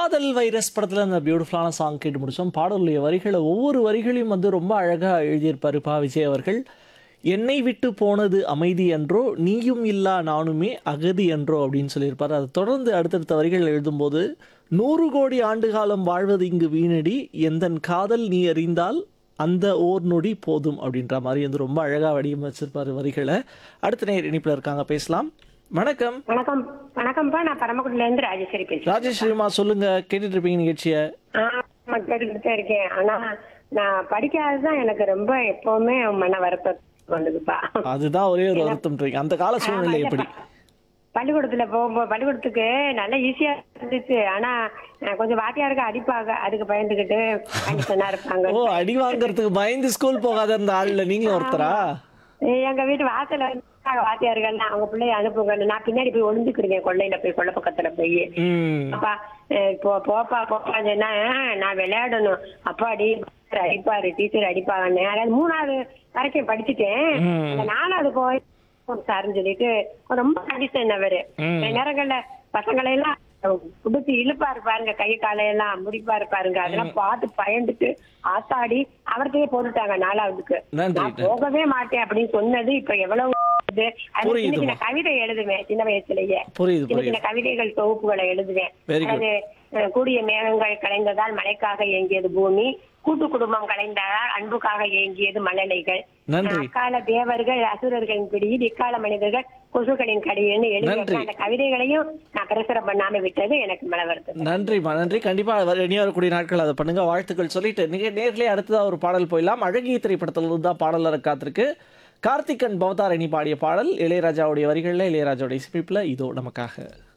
காதல் வைரஸ் படத்தில் அந்த பியூட்டிஃபுல்லான சாங் கேட்டு முடிச்சோம் பாடலுடைய வரிகளை ஒவ்வொரு வரிகளையும் வந்து ரொம்ப அழகாக எழுதியிருப்பாரு பா விஜய் அவர்கள் என்னை விட்டு போனது அமைதி என்றோ நீயும் இல்லா நானுமே அகதி என்றோ அப்படின்னு சொல்லியிருப்பார் அதை தொடர்ந்து அடுத்தடுத்த வரிகள் எழுதும்போது நூறு கோடி ஆண்டு காலம் வாழ்வது இங்கு வீணடி எந்தன் காதல் நீ அறிந்தால் அந்த ஓர் நொடி போதும் அப்படின்ற மாதிரி வந்து ரொம்ப அழகாக வடிவமைச்சிருப்பார் வரிகளை அடுத்த நேர் இணைப்பில் இருக்காங்க பேசலாம் வணக்கம் வணக்கம் வணக்கம்ப்பா நான் பரமக்குடில இருந்து ராஜேஸ்வரி பேசுறேன் ராஜேஸ்வரிமா சொல்லுங்க கேட்டுட்டு இருப்பீங்க நிகழ்ச்சியை ஆமா, கேட்டுக்கிட்டு தான் இருக்கேன் ஆனா நான் படிக்காததான் எனக்கு ரொம்ப எப்பவுமே மன வருத்தம் வந்ததுப்பா அதுதான் ஒரே ஒரு வருத்தம்ன்றீங்க அந்த கால சூழ்நிலை எப்படி பள்ளிக்கூடத்துல போகும்போது பள்ளிக்கூடத்துக்கு நல்லா ஈஸியா இருந்துச்சு ஆனா அஹ், கொஞ்சம் வாத்தியாருக்கு அடிப்பாங்க அதுக்கு பயந்துகிட்டு கண்டிஷனா இருப்பாங்க ஓ அடி வாங்குறதுக்கு பயந்து ஸ்கூல் போகாத இருந்த ஆள்ல நீங்களும் ஒருத்தரா எங்க வீட்டு வாசல்ல வந்து வாத்தியார்கள் அவங்க பிள்ளைய அனுப்புங்க நான் பின்னாடி போய் ஒளிஞ்சுக்கிருக்கேன் கொள்ளையில போய் கொள்ள பக்கத்துல போய் ம் அப்பா அஹ் போ போப்பா போப்பா சொன்னா "ஆஹ், நான் விளையாடணும் அப்பாடி டீச்சர் அடிப்பாரு டீச்சர் அடிப்பாங்கன்னு அதாவது மூணாவது வரைக்கும் படிச்சுட்டேன் ம். அந்த நாலாவது போய் சாருன்னு சொல்லிட்டு ரொம்ப கண்டிஷன் அவரு ம். சில நேரங்கள்ல பசங்களை எல்லாம் குடுத்து இழுப்பாரு பாருங்க கை காலையெல்லாம் முடிப்பாரு பாருங்க அதெல்லாம் பார்த்து பயந்துட்டு ஆத்தாடி அவர்கிட்டயே போட்டுட்டாங்க நாலாவதுக்கு நன்றி நான் போகவே மாட்டேன் அப்படின்னு சொன்னது இப்ப எவ்வளவு இது. அது சின்ன புரியுதுமா. சின்ன கவிதை எழுதுவேன் சின்ன வயசுலயே புரியுது சின்ன புரியுது சின்ன கவிதைகள் தொகுப்புகளை எழுதுவேன் Very good. அது அஹ், கூடிய மேகங்கள் கலைந்ததால் மழைக்காக ஏங்கியது பூமி கூட்டு குடும்பம் கலைந்ததால் அன்புக்காக ஏங்கியது மழலைகள் நன்றி அக்கால தேவர்கள் அசுரர்களின் பிடியில் இக்கால மனிதர்கள் கொசுக்களின் கடியில்னு நன்றி. எழுதி அந்த கவிதைகளையும் நான் பிரசுரம் பண்ணாம விட்டது எனக்கு மன வருத்தம் நன்றிம்மா நன்றி கண்டிப்பா வர- இனி வரக்கூடிய நாட்கள் அதை பண்ணுங்க வாழ்த்துக்கள் சொல்லிட்டு நீங்க நேர்லயே அடுத்ததா ஒரு பாடல் போயிடலாம் அழகிய திரைப்படத்துல இருந்து தான் பாடல் வர காத்திருக்கு கார்த்திகன் பவதாரணி பாடிய பாடல் இளையராஜாவுடைய வரிகளில் இளையராஜாவுடைய இசைப்பில் இதோ நமக்காக